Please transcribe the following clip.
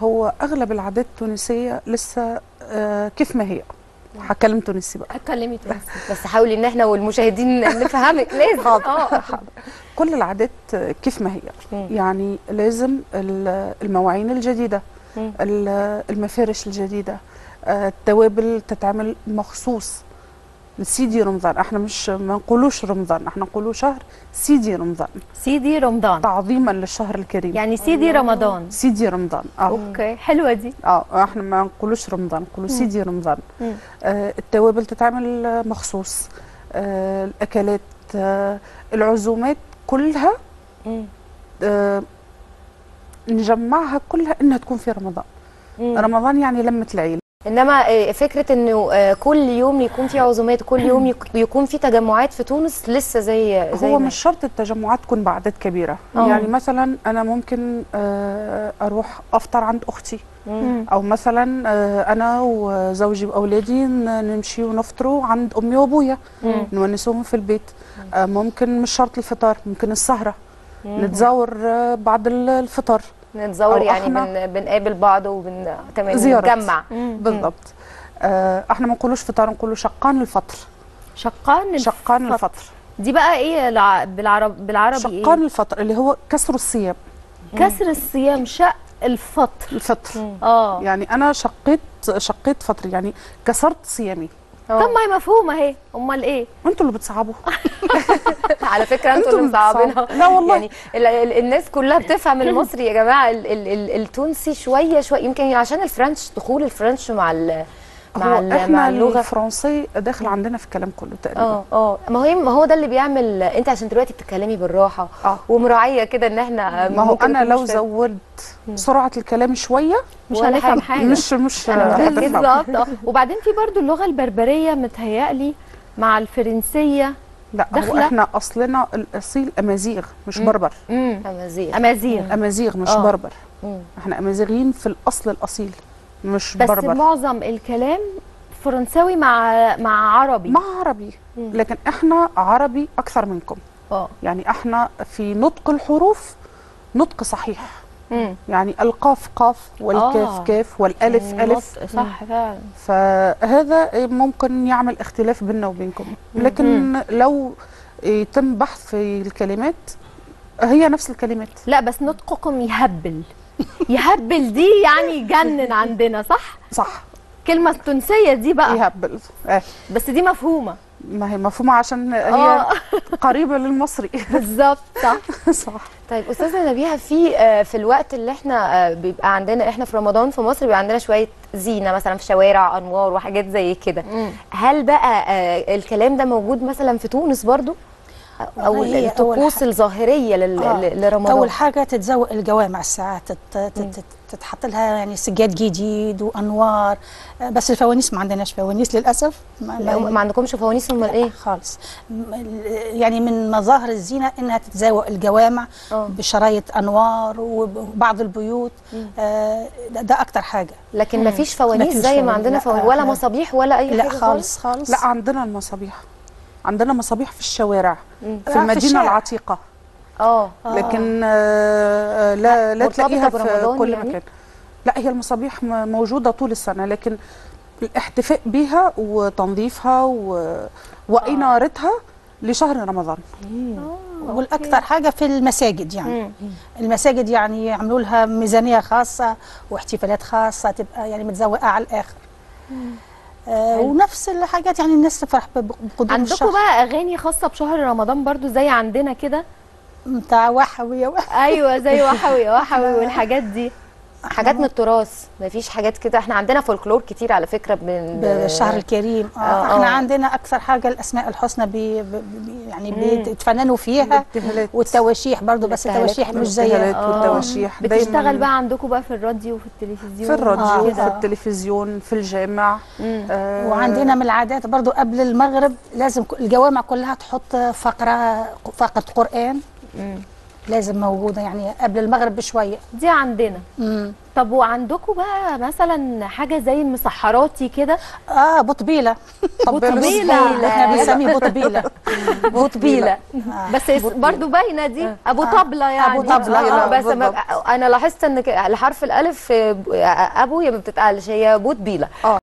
هو اغلب العادات التونسيه لسه آه، كيف ما هي هكلم تونسي بقى اتكلمي تونسي بس حاولي ان احنا والمشاهدين نفهمك لازم اه كل العادات آه، كيف ما هي مم. يعني لازم ال- المواعين الجديده مم. ال- المفارش الجديده آه، التوابل تتعمل مخصوص لسيدي رمضان احنا مش ما نقولوش رمضان احنا نقولوا شهر سيدي رمضان سيدي رمضان تعظيما للشهر الكريم يعني سيدي رمضان سيدي رمضان اه اوكي حلوه دي اه احنا ما نقولوش رمضان نقولوا سيدي رمضان مم. آه التوابل تتعمل آه، مخصوص آه الاكلات آه العزومات كلها مم. آه نجمعها كلها انها تكون في رمضان مم. رمضان يعني لمة العيلة انما آه، فكره انه آه، كل يوم يكون في عزومات كل يوم يك- يكون في تجمعات في تونس لسه زي زي هو ما مش شرط التجمعات تكون بعدد كبيرة آه. يعني مثلا انا ممكن آه اروح افطر عند اختي مم. او مثلا آه انا وزوجي واولادي ن- نمشي ونفطروا عند امي وابويا مم. نونسوهم في البيت آه ممكن مش شرط الفطار ممكن السهرة مم. نتزاور آه بعد ال- الفطار نتزور أو يعني إحنا- بن... بنقابل بعض وبن تمام زيارات. نتجمع بالضبط آه احنا ما نقولوش فطار نقولوا شقان الفطر شقان الف- شقان الفطر دي بقى ايه الع- بالعرب بالعربي شقان ايه الفطر اللي هو كسر الصيام كسر الصيام شق الفطر الفطر مم. اه يعني انا شقيت شقيت فطر يعني كسرت صيامي طب ما هي مفهومه اهي امال ايه انتوا اللي بتصعبوا على فكره انتوا أنتوا اللي اللي مصعبينها بتصعبوا. لا والله. يعني ال ال الناس كلها بتفهم المصري يا جماعه ال ال ال التونسي شويه شويه يمكن عشان الفرنش دخول الفرنش مع ال مع هو ال مع احنا اللغه الفرنسي داخل عندنا في الكلام كله تقريبا اه اه ما هو ما هو ده اللي بيعمل انت عشان دلوقتي بتتكلمي بالراحه اه ومراعيه كده ان احنا ما هو ممكن انا نكون لو مش فاهم. زودت سرعه الكلام شويه مش ولا هنفهم حاجة. حاجه مش مش أنا هتفهم. بالظبط آه. وبعدين في برضو اللغه البربريه متهيألي مع الفرنسيه لا هو داخلة؟ احنا اصلنا الاصيل امازيغ مش بربر امم امازيغ امازيغ امازيغ مش آه. بربر مم. احنا امازيغيين في الاصل الاصيل مش بس بربر معظم الكلام فرنساوي مع مع عربي مع عربي لكن احنا عربي اكثر منكم اه يعني احنا في نطق الحروف نطق صحيح مم. يعني القاف قاف والكاف آه. كاف والالف الف النطق صح فعلا فهذا ممكن يعمل اختلاف بيننا وبينكم لكن لو يتم بحث في الكلمات هي نفس الكلمات لا بس نطقكم يهبل يهبل دي يعني يجنن عندنا صح صح كلمة التونسية دي بقى يهبل آه. بس دي مفهومة ما هي مفهومة عشان هي اه قريبة للمصري بالظبط صح صح طيب استاذه نبيها في آه، في الوقت اللي احنا آه، بيبقى عندنا احنا في رمضان في مصر بيبقى عندنا شويه زينه مثلا في شوارع انوار وحاجات زي كده هل بقى آه، الكلام ده موجود مثلا في تونس برضو او والله هي أول الطقوس حاجة. الظاهريه لل- آه. ل- لرمضان اول حاجه تتزوق الجوامع الساعات تت- تت- تت- تتحط لها يعني سجاد جديد وانوار آه، بس الفوانيس ما عندناش فوانيس للاسف ما لا، ما عندكمش فوانيس امال ايه خالص م- يعني من مظاهر الزينه انها تتزوق الجوامع آه. بشرايط انوار وبعض البيوت آه، ده, ده اكتر حاجه لكن ما فيش فوانيس مفيش زي ما فوانيس. عندنا لا، فوانيس آه، ولا لا. مصابيح ولا اي لا حاجه خالص خالص لا عندنا المصابيح عندنا مصابيح في الشوارع مم. في في المدينة الشارع. العتيقة اه لكن آه، لا لا مرتبطة تلاقيها في برمضان كل يعني؟ مكان لا هي المصابيح م- موجودة طول السنة لكن الاحتفاء بها وتنظيفها و... وإنارتها لشهر رمضان والاكثر حاجه في المساجد يعني المساجد يعني يعملوا لها ميزانيه خاصه واحتفالات خاصه تبقى يعني متزوقه على الاخر آه ونفس الحاجات يعني الناس تفرح ب- بقدوم عندكم الشهر بقى اغاني خاصة بشهر رمضان برضو زي عندنا كده بتاع وحوي وح- ايوه زي وحوي يا وحوي والحاجات دي حاجات من التراث ما فيش حاجات كده احنا عندنا فولكلور كتير على فكره من بالشهر الكريم آه آه، احنا آه. عندنا اكثر حاجه الاسماء الحسنى بي بي بي- يعني بيتفننوا فيها الابتهالات والتواشيح برضو بس الابتهالات التواشيح مش زي الابتهالات آه. والتواشيح بتشتغل بقى عندكم بقى في الراديو وفي التلفزيون في الراديو آه. في التلفزيون في الجامع آه وعندنا من العادات برضو قبل المغرب لازم ك- الجوامع كلها تحط فقرة فقرة قرآن لازم موجوده يعني قبل المغرب بشويه دي عندنا امم طب وعندكم بقى مثلا حاجه زي المسحراتي كده اه بطبيله بطبيلة. احنا بنسميه بطبيله بطبيله بس اس- برضو باينه دي ابو طبله يعني أبو طبلة. آه، آه، بس ما انا لاحظت ان ك- لحرف الالف آه، ابو هي ما بتتقالش هي بوت بيله